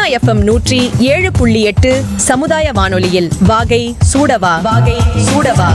FM நூற்றி ஏழு புள்ளி எட்டு சமுதாய வானொலியில் வாகை சூடவா வாகை சூடவா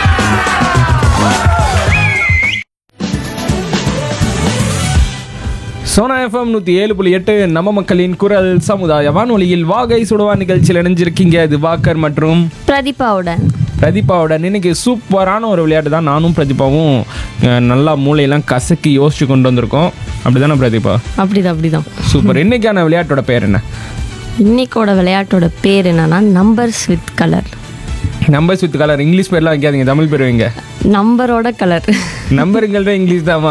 சோனா எஃப்எம் நூற்றி ஏழு புள்ளி எட்டு நம்ம மக்களின் குரல் சமுதாய வானொலியில் வாகை சுடுவா நிகழ்ச்சியில் இணைஞ்சிருக்கீங்க இது வாக்கர் மற்றும் பிரதீபாவுடன் பிரதீபாவோட இன்னைக்கு சூப்பரான ஒரு விளையாட்டு தான் நானும் பிரதீபாவும் அஹ், நல்லா மூளையெல்லாம் கசக்கி யோசிச்சு கொண்டு வந்திருக்கோம் அப்படிதானே பிரதீபா அப்படிதான் அப்படிதான் சூப்பர் இன்னைக்கான விளையாட்டோட பேர் என்ன இன்னைக்கோட விளையாட்டோட பேர் என்னன்னா numbers with colour numbers with colour English பேர்லாம் வைக்காதீங்க தமிழ் பேர் வைங்க நம்பரோட கலர் நம்பருங்கள் தான் இங்கிலீஷ் தாமா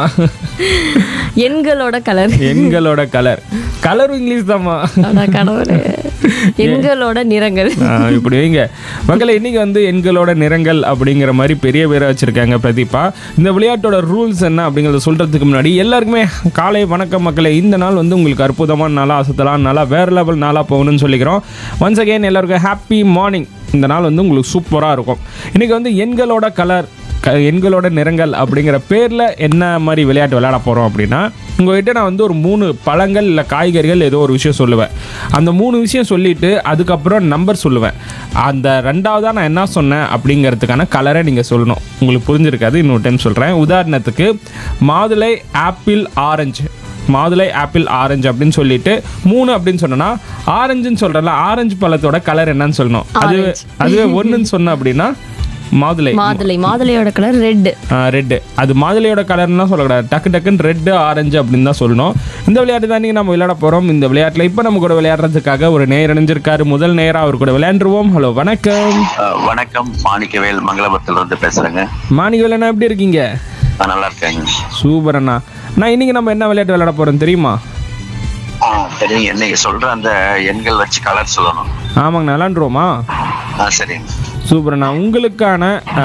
எண்களோட கலர் எண்களோட கலர் கலரும் இங்கிலீஷ் தாமா கடவுளே எண்களோட நிறங்கள் ஆ, இப்படி வைங்க மக்களை இன்னைக்கு வந்து எண்களோட நிறங்கள் அப்படிங்கிற மாதிரி பெரிய பேரை வச்சிருக்காங்க பிரதீபா இந்த விளையாட்டோட ரூல்ஸ் என்ன அப்படிங்கிறத சொல்றதுக்கு முன்னாடி எல்லாருக்குமே காலை வணக்கம் மக்களே இந்த நாள் வந்து உங்களுக்கு அற்புதமான நாளா அசத்தலான நாளா வேற லெவல் நாளா போகணும்னு சொல்லிக்கிறோம் ஒன்ஸ் அகைன் எல்லாருக்கும் ஹாப்பி மார்னிங் இந்த நாள் வந்து உங்களுக்கு சூப்பராக இருக்கும் இன்னைக்கு வந்து எண்களோட கலர் க எண்களோட நிறங்கள் அப்படிங்கிற பேரில் என்ன மாதிரி விளையாட்டு விளையாட போகிறோம் அப்படின்னா உங்கள்கிட்ட நான் வந்து ஒரு மூணு பழங்கள் இல்லை காய்கறிகள் ஏதோ ஒரு விஷயம் சொல்லுவேன் அந்த மூணு விஷயம் சொல்லிட்டு அதுக்கப்புறம் நம்பர் சொல்லுவேன் அந்த ரெண்டாவதாக நான் என்ன சொன்னேன் அப்படிங்கிறதுக்கான கலரை நீங்கள் சொல்லணும் உங்களுக்கு புரிஞ்சிருக்காது இன்னொரு டைம் சொல்கிறேன் உதாரணத்துக்கு மாதுளை ஆப்பிள் ஆரஞ்சு மாதுளை ஆப்பிள் ஆரஞ்சு அப்படின்னு சொல்லிட்டு மூணு அப்படின்னு சொன்னோன்னா ஆரஞ்சுன்னு சொல்கிறேன்ல ஆரஞ்சு பழத்தோட கலர் என்னன்னு சொல்லணும் அது அதுவே ஒன்றுன்னு சொன்னேன் அப்படின்னா மாதுளை மாதுளை மாதுளையோட கலர் ரெட் ரெட்டு அது மாதுளையோட கலர்லாம் சொல்லக்கூடாது டக்கு டக்குன்னு ரெட்டு ஆரஞ்சு அப்படின்னு தான் சொல்லணும் இந்த விளையாட்டு தான் நீங்கள் நம்ம விளையாட போகிறோம் இந்த விளையாட்டில் இப்போ நம்ம கூட விளையாடுறதுக்காக ஒரு நேர் இணைஞ்சிருக்காரு முதல் நேராக அவர் கூட விளையாண்டுருவோம் ஹலோ வணக்கம் அஹ் வணக்கம் மாணிக்கவேல் மங்களபுரத்துல இருந்து பேசுறேங்க மாணிகள் என்ன எப்படி இருக்கீங்க நான் நல்லா இருக்கேங்க சூப்பர் அண்ணா நான் இன்னைக்கு நம்ம என்ன விளையாட்டு விளையாட போகிறோம் தெரியுமா ஆ, சரிங்க இன்னைக்கு சொல்ற அந்த எண்கள் வச்சு கலர் சொல்லணும் ஆமாங்க விளையாண்டுருவோமா ஆ சரிங்க சூப்பர் அண்ணா உங்களுக்கான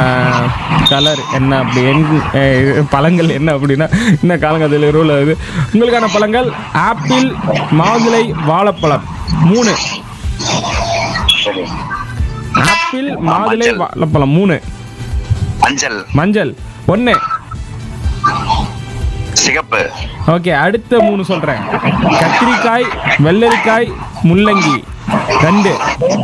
கலர் என்ன அப்படி எண் அஹ், பழங்கள் என்ன அப்படின்னா என்ன காலங்கத்தில் ரூல் ஆகுது உங்களுக்கான பழங்கள் ஆப்பிள் மாதுளை வாழைப்பழம் மூணு சரி ஆப்பிள் மாதுளை மஞ்சள். வாழைப்பழம் மூணு மஞ்சள் மஞ்சள் ஒன்று சிகப்பு ஓகே அடுத்த மூணு சொல்கிறேன் கத்திரிக்காய் வெள்ளரிக்காய் முள்ளங்கி ரெண்டு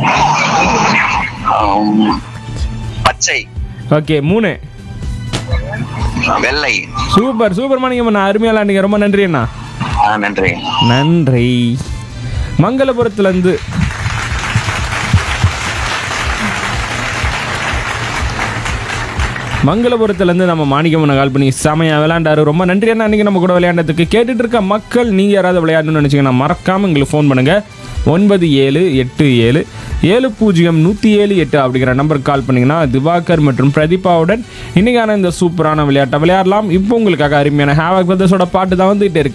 ஆம், பச்சை ஓகே மூணு வெள்ளை சூப்பர் சூப்பர் மாணிக்கம் அண்ணா அருமையாக விளையாண்டீங்க ரொம்ப நன்றி அண்ணா ஆ நன்றி நன்றி மங்களபுரத்துலேருந்து மங்களபுரத்துலேருந்து நம்ம மாணிக்கம்மனை கால் பண்ணி செமையாக விளையாண்டாரு ரொம்ப நன்றி அண்ணா அன்றைக்கி நம்ம கூட விளையாண்டதுக்கு கேட்டுட்டு இருக்க மக்கள் நீங்கள் யாராவது விளையாடணும்னு நினச்சிங்கன்னா மறக்காமல் எங்களுக்கு ஃபோன் பண்ணுங்கள் ஒன்பது ஏழு எட்டு ஏழு ஏழு பூஜ்ஜியம் நூற்றி ஏழு எட்டு அப்படிங்கிற நம்பருக்கு கால் பண்ணிங்கன்னா திவாகர் மற்றும் பிரதீபாவுடன் இன்னைக்கான இந்த சூப்பரான விளையாட்டை விளையாடலாம் இப்போ உங்களுக்காக அருமையான ஹேவாக் பிரதர்ஸோட பாட்டு தான் வந்துகிட்டே இருக்கு